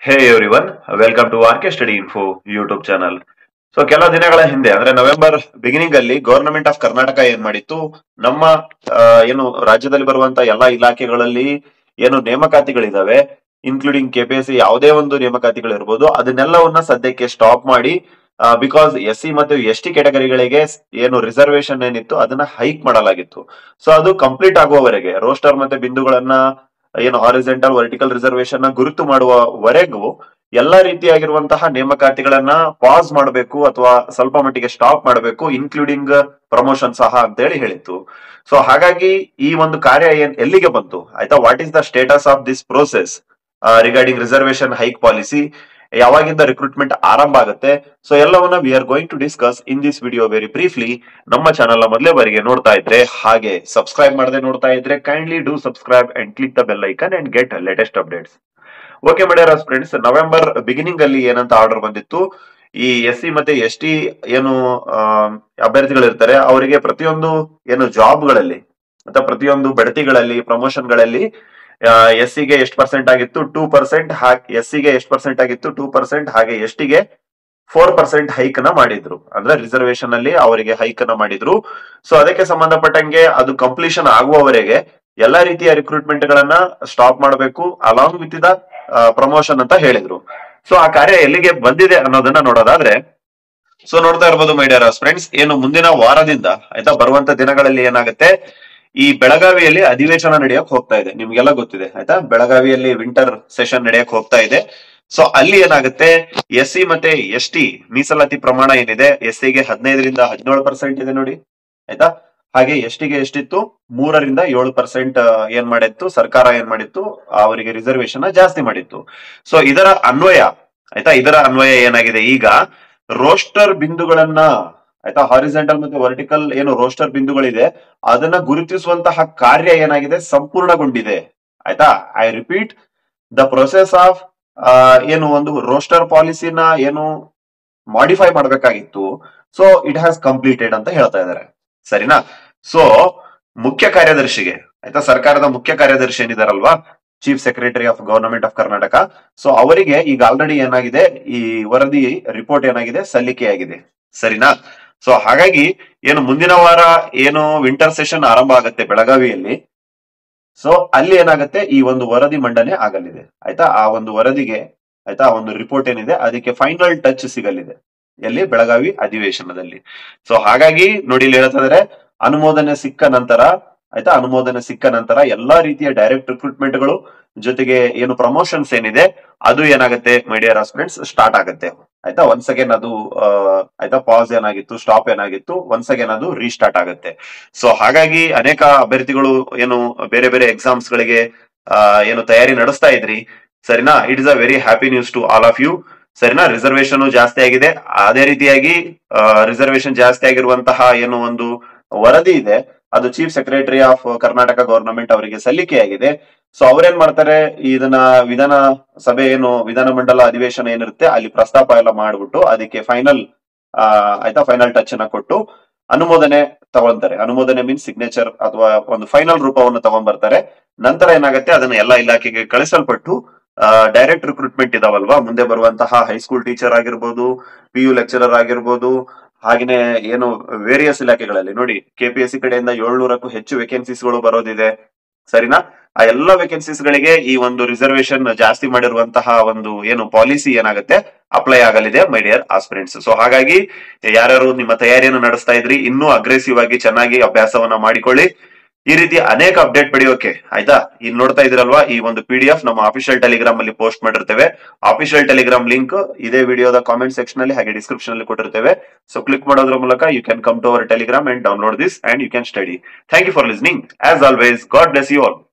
hey everyone welcome to R K study info YouTube channel so ಕೆಲ ದಿನಗಳ ಹಿಂದೆ ಅಂದ್ರೆ ನವೆಂಬರ್ ಬಿಗಿನಿಂಗ್ ಅಲ್ಲಿ ಗವರ್ನಮೆಂಟ್ ಆಫ್ ಕರ್ನಾಟಕ ಏನ್ ಮಾಡಿತ್ತು ನಮ್ಮ ಆ, ಏನು ರಾಜ್ಯದಲ್ಲಿ ಬರುವಂತ ಎಲ್ಲಾ ಇಲಾಖೆಗಳಲ್ಲಿ ಏನು ನೇಮಕಾತಿಗಳಿದಾವೆ ಇನ್ಕ್ಲೂಡಿಂಗ್ ಕೆಪಿಎಸ್ಸಿ ಯಾವುದೇ ಒಂದು ನೇಮಕಾತಿಗಳಿರ್ಬೋದು ಅದನ್ನೆಲ್ಲವನ್ನ ಸದ್ಯಕ್ಕೆ ಸ್ಟಾಪ್ ಮಾಡಿ ಬಿಕಾಸ್ ಎಸ್ ಸಿ ಮತ್ತು ಎಸ್ ಟಿ ಕೆಟಗರಿಗಳಿಗೆ ಏನು ರಿಸರ್ವೇಶನ್ ಏನಿತ್ತು ಅದನ್ನ ಹೈಕ್ ಮಾಡಲಾಗಿತ್ತು ಸೊ ಅದು ಕಂಪ್ಲೀಟ್ ಆಗುವವರೆಗೆ ರೋಸ್ಟರ್ ಮತ್ತೆ ಬಿಂದುಗಳನ್ನ ಏನು ಹಾರಿಜೆಂಟಲ್ ವರ್ಟಿಕಲ್ ರಿಸರ್ವೇಶನ್ ನ ಗುರುತು ಮಾಡುವವರೆಗೂ ಎಲ್ಲಾ ರೀತಿಯಾಗಿರುವಂತಹ ನೇಮಕಾತಿಗಳನ್ನ ಪಾಸ್ ಮಾಡಬೇಕು ಅಥವಾ ಸ್ವಲ್ಪ ಮಟ್ಟಿಗೆ ಸ್ಟಾಪ್ ಮಾಡಬೇಕು ಇನ್ಕ್ಲೂಡಿಂಗ್ ಪ್ರಮೋಷನ್ ಸಹ ಅಂತ ಹೇಳಿ ಹೇಳಿತ್ತು ಸೊ ಹಾಗಾಗಿ ಈ ಒಂದು ಕಾರ್ಯ ಏನ್ ಎಲ್ಲಿಗೆ ಬಂತು ಆಯ್ತಾ what is the status of this process regarding reservation hike policy ಯಾವಾಗಿಂದ ರಿಕ್ರೂಟ್ಮೆಂಟ್ ಆರಂಭ ಆಗುತ್ತೆ ಸೊ ಎಲ್ಲವನ್ನ we are going to discuss in this video very briefly ನಮ್ಮ ಚಾನಲ್ ನ ಮೊದಲೇ ಬಾರಿಗೆ ನೋಡ್ತಾ ಇದ್ರೆ ಹಾಗೆ ಸಬ್ಸ್ಕ್ರೈಬ್ ಮಾಡದೆ ನೋಡ್ತಾ ಇದ್ರೆ kindly do subscribe and click the bell icon and get latest updates okay ಮಾಡ್ಯಾರ ಫ್ರೆಂಡ್ಸ್ ನವೆಂಬರ್ ಬಿಗಿನಿಂಗ್ ಅಲ್ಲಿ ಏನಂತ ಆರ್ಡರ್ ಬಂದಿತ್ತು ಈ ಎಸ್ ಸಿ ಮತ್ತೆ ಎಸ್ ಟಿ ಏನು ಅಭ್ಯರ್ಥಿಗಳಿರ್ತಾರೆ ಅವರಿಗೆ ಪ್ರತಿಯೊಂದು ಏನು ಜಾಬ್ಗಳಲ್ಲಿ ಅಥವಾ ಪ್ರತಿಯೊಂದು ಬಡ್ತಿಗಳಲ್ಲಿ ಪ್ರಮೋಷನ್ಗಳಲ್ಲಿ ಎಸ್ ಗೆ ಎಷ್ಟು ಪರ್ಸೆಂಟ್ ಆಗಿತ್ತು ಟೂ ಪರ್ಸೆಂಟ್ ಎಸ್ ಗೆ ಎಷ್ಟು ಪರ್ಸೆಂಟ್ ಆಗಿತ್ತು ಟೂ ಪರ್ಸೆಂಟ್ ಹಾಗೆ ಎಸ್ ಟಿಗೆ ಫೋರ್ ಪರ್ಸೆಂಟ್ ಹೈಕ್ ನ ಮಾಡಿದ್ರು ಅಂದ್ರೆ ರಿಸರ್ವೇಶನ್ ಅಲ್ಲಿ ಅವರಿಗೆ ಹೈಕ್ ನ ಮಾಡಿದ್ರು ಸೊ ಅದಕ್ಕೆ ಸಂಬಂಧಪಟ್ಟಂಗೆ ಅದು ಕಂಪ್ಲೀಷನ್ ಆಗುವವರೆಗೆ ಎಲ್ಲಾ ರೀತಿಯ ರಿಕ್ರೂಟ್ಮೆಂಟ್ ಗಳನ್ನ ಸ್ಟಾಪ್ ಮಾಡಬೇಕು ಅಲಾಂಗ್ ವಿತ್ ದ ಪ್ರಮೋಷನ್ ಅಂತ ಹೇಳಿದ್ರು ಸೊ ಆ ಕಾರ್ಯ ಎಲ್ಲಿಗೆ ಬಂದಿದೆ ಅನ್ನೋದನ್ನ ನೋಡೋದಾದ್ರೆ ಸೊ ನೋಡ್ತಾ ಇರ್ಬೋದು ಮೈಡಿಯರ್ ಫ್ರೆಂಡ್ಸ್ ಏನು ಮುಂದಿನ ವಾರದಿಂದ ಆಯ್ತಾ ಬರುವಂತ ದಿನಗಳಲ್ಲಿ ಏನಾಗುತ್ತೆ ಈ ಬೆಳಗಾವಿಯಲ್ಲಿ ಅಧಿವೇಶನ ನಡೆಯಕ್ ಹೋಗ್ತಾ ಇದೆ ನಿಮ್ಗೆಲ್ಲ ಗೊತ್ತಿದೆ ಆಯ್ತಾ ಬೆಳಗಾವಿಯಲ್ಲಿ ವಿಂಟರ್ ಸೆಷನ್ ನಡೆಯಕ್ ಹೋಗ್ತಾ ಇದೆ ಸೊ ಅಲ್ಲಿ ಏನಾಗುತ್ತೆ ಎಸ್ ಸಿ ಮತ್ತೆ ಎಸ್ ಟಿ ಮೀಸಲಾತಿ ಪ್ರಮಾಣ ಏನಿದೆ ಎಸ್ ಗೆ ಹದಿನೈದರಿಂದ ಹದಿನೇಳು ಪರ್ಸೆಂಟ್ ಇದೆ ನೋಡಿ ಆಯ್ತಾ ಹಾಗೆ ಎಸ್ ಟಿಗೆ ಎಷ್ಟಿತ್ತು ಮೂರರಿಂದ ಏಳು ಪರ್ಸೆಂಟ್ ಏನ್ ಮಾಡಿತ್ತು ಸರ್ಕಾರ ಏನ್ ಮಾಡಿತ್ತು ಅವರಿಗೆ ರಿಸರ್ವೇಶನ್ ಜಾಸ್ತಿ ಮಾಡಿತ್ತು ಸೊ ಇದರ ಅನ್ವಯ ಆಯ್ತಾ ಇದರ ಅನ್ವಯ ಏನಾಗಿದೆ ಈಗ ರೋಸ್ಟರ್ ಬಿಂದುಗಳನ್ನ ಆಯ್ತಾ ಹಾರಿಜೆಂಟಲ್ ಮತ್ತೆ ವರ್ಟಿಕಲ್ ಏನು ರೋಸ್ಟರ್ ಬಿಂದುಗಳಿದೆ ಅದನ್ನ ಗುರುತಿಸುವಂತಹ ಕಾರ್ಯ ಏನಾಗಿದೆ ಸಂಪೂರ್ಣಗೊಂಡಿದೆ ಆಯ್ತಾ I repeat the process of ಏನು ಒಂದು ರೋಸ್ಟರ್ ಪಾಲಿಸಿನ ಏನು ಮಾಡಿಫೈ ಮಾಡಬೇಕಾಗಿತ್ತು ಸೊ ಇಟ್ ಹ್ಯಾಸ್ ಕಂಪ್ಲೀಟೆಡ್ ಅಂತ ಹೇಳ್ತಾ ಇದ್ದಾರೆ ಸರಿನಾ ಸೊ ಮುಖ್ಯ ಕಾರ್ಯದರ್ಶಿಗೆ ಆಯ್ತಾ ಸರ್ಕಾರದ ಮುಖ್ಯ ಕಾರ್ಯದರ್ಶಿ ಏನಿದಾರಲ್ವಾ chief secretary of government of Karnataka so ಅವರಿಗೆ ಈಗ ಆಲ್ರೆಡಿ ಏನಾಗಿದೆ ಈ ವರದಿ ರಿಪೋರ್ಟ್ ಏನಾಗಿದೆ ಸಲ್ಲಿಕೆಯಾಗಿದೆ ಸರಿನಾ ಸೊ ಹಾಗಾಗಿ ಏನು ಮುಂದಿನ ವಾರ ಏನು ವಿಂಟರ್ ಸೆಷನ್ ಆರಂಭ ಆಗುತ್ತೆ ಬೆಳಗಾವಿಯಲ್ಲಿ ಸೊ ಅಲ್ಲಿ ಏನಾಗುತ್ತೆ ಈ ಒಂದು ವರದಿ ಮಂಡನೆ ಆಗಲಿದೆ ಆಯ್ತಾ ಆ ಒಂದು ವರದಿಗೆ ಆಯ್ತಾ ಆ ಒಂದು ರಿಪೋರ್ಟ್ ಏನಿದೆ ಅದಕ್ಕೆ ಫೈನಲ್ ಟಚ್ ಸಿಗಲಿದೆ ಎಲ್ಲಿ ಬೆಳಗಾವಿ ಅಧಿವೇಶನದಲ್ಲಿ ಸೊ ಹಾಗಾಗಿ ನೋಡಿ ಇಲ್ಲಿ ಹೇಳ್ತಾ ಇದಾರೆ ಅನುಮೋದನೆ ಸಿಕ್ಕ ನಂತರ ಆಯ್ತಾ ಅನುಮೋದನೆ ಸಿಕ್ಕ ನಂತರ ಎಲ್ಲಾ ರೀತಿಯ ಡೈರೆಕ್ಟ್ ರಿಕ್ರೂಟ್ಮೆಂಟ್ ಗಳು ಜೊತೆಗೆ ಏನು ಪ್ರಮೋಷನ್ಸ್ ಏನಿದೆ ಅದು ಏನಾಗುತ್ತೆ ಮೀಡಿಯಾ ಫ್ರೆಂಡ್ಸ್ ಸ್ಟಾರ್ಟ್ ಆಗುತ್ತೆ ಆಯ್ತಾ ಒನ್ಸ್ ಅಗೇನ್ ಅದು ಆ, ಆಯ್ತಾ ಪಾಸ್ ಏನಾಗಿತ್ತು ಸ್ಟಾಪ್ ಏನಾಗಿತ್ತು ಒನ್ಸ್ ಅಗೇನ್ ಅದು ರೀಸ್ಟಾರ್ಟ್ ಆಗುತ್ತೆ ಸೊ ಹಾಗಾಗಿ ಅನೇಕ ಅಭ್ಯರ್ಥಿಗಳು ಏನು ಬೇರೆ ಬೇರೆ ಎಕ್ಸಾಮ್ಸ್ ಗಳಿಗೆ ಆ, ಏನು ತಯಾರಿ ನಡೆಸ್ತಾ ಇದ್ರಿ ಸರಿನಾ it is a very happy news to all of you ಸರಿನಾ ರಿಸರ್ವೇಶನ್ ಜಾಸ್ತಿ ಆಗಿದೆ ಅದೇ ರೀತಿಯಾಗಿ ರಿಸರ್ವೇಶನ್ ಜಾಸ್ತಿ ಆಗಿರುವಂತಹ ಏನು ಒಂದು ವರದಿ ಇದೆ ಅದು chief secretary of Karnataka government ಅವರಿಗೆ ಸಲ್ಲಿಕೆಯಾಗಿದೆ ಸೊ ಅವ್ರೇನ್ ಮಾಡ್ತಾರೆ ಇದನ್ನ ವಿಧಾನ ಸಭೆ ಏನು ವಿಧಾನ ಮಂಡಲ ಅಧಿವೇಶನ ಏನಿರುತ್ತೆ ಅಲ್ಲಿ ಪ್ರಸ್ತಾಪ ಎಲ್ಲ ಮಾಡ್ಬಿಟ್ಟು ಅದಕ್ಕೆ ಫೈನಲ್ ಆಯ್ತಾ ಫೈನಲ್ ಟಚ್ ಅನ್ನ ಕೊಟ್ಟು ಅನುಮೋದನೆ ತಗೊಂತಾರೆ ಅನುಮೋದನೆ ಮೀನ್ಸ್ ಸಿಗ್ನೇಚರ್ ಅಥವಾ ಒಂದು ಫೈನಲ್ ರೂಪವನ್ನು ತಗೊಂಡ್ ಬರ್ತಾರೆ ನಂತರ ಏನಾಗುತ್ತೆ ಅದನ್ನ ಎಲ್ಲಾ ಇಲಾಖೆಗೆ ಕಳಿಸಲ್ಪಟ್ಟು ಡೈರೆಕ್ಟ್ ರಿಕ್ರೂಟ್ಮೆಂಟ್ ಇದಾವಲ್ವಾ ಮುಂದೆ ಬರುವಂತಹ ಹೈಸ್ಕೂಲ್ ಟೀಚರ್ ಆಗಿರ್ಬೋದು ಪಿ ಯು ಲೆಕ್ಚರರ್ ಆಗಿರ್ಬೋದು ಹಾಗೇನೆ ಏನು ವೇರಿಯಸ್ ಇಲಾಖೆಗಳಲ್ಲಿ ನೋಡಿ ಕೆಪಿಎಸ್ಸಿ ಕಡೆಯಿಂದ ಏಳ್ನೂರಕ್ಕೂ ಹೆಚ್ಚು ವೇಕೆನ್ಸೀಸ್ ಗಳು ಬರೋದಿದೆ ಸರಿನಾ ಆ ಎಲ್ಲ ವೇಕೆನ್ಸೀಸ್ ಗಳಿಗೆ ಈ ಒಂದು ರಿಸರ್ವೇಶನ್ ಜಾಸ್ತಿ ಮಾಡಿರುವಂತಹ ಒಂದು ಏನು ಪಾಲಿಸಿ ಏನಾಗುತ್ತೆ ಅಪ್ಲೈ ಆಗಲಿದೆ ಮೈ ಡಿಯರ್ ಆಸ್ಪಿರೆಂಟ್ಸ್ ಸೊ ಹಾಗಾಗಿ ಯಾರ್ಯಾರು ನಿಮ್ಮ ತಯಾರಿಯನ್ನು ನಡೆಸ್ತಾ ಇದ್ರಿ ಇನ್ನೂ ಅಗ್ರೆಸಿವ್ ಆಗಿ ಚೆನ್ನಾಗಿ ಅಭ್ಯಾಸವನ್ನ ಮಾಡಿಕೊಳ್ಳಿ ಈ ರೀತಿ ಅನೇಕ ಅಪ್ಡೇಟ್ ಪಡೆಯೋಕೆ ಆಯ್ತಾ ಇಲ್ಲಿ ನೋಡ್ತಾ ಇದ್ರಲ್ವಾ ಈ ಒಂದು ಪಿ ಡಿ ಎಫ್ ನಮ್ಮ ಅಫಿಷಿಯಲ್ ಟೆಲಿಗ್ರಾಮ್ ಅಲ್ಲಿ ಪೋಸ್ಟ್ ಮಾಡಿರ್ತೇವೆ ಅಫಿಷಿಯಲ್ ಟೆಲಿಗ್ರಾಮ್ ಲಿಂಕ್ ಇದೇ ವಿಡಿಯೋದ ಕಾಮೆಂಟ್ ಸೆಕ್ಷನ್ ಅಲ್ಲಿ ಹಾಗೆ ಡಿಸ್ಕ್ರಿಪ್ಷನ್ ಅಲ್ಲಿ ಕೊಟ್ಟಿರ್ತೇವೆ ಸೊ ಕ್ಲಿಕ್ ಮಾಡೋದ್ರ ಮೂಲಕ you can come to our Telegram and download this and you can study thank you for listening as always God bless you all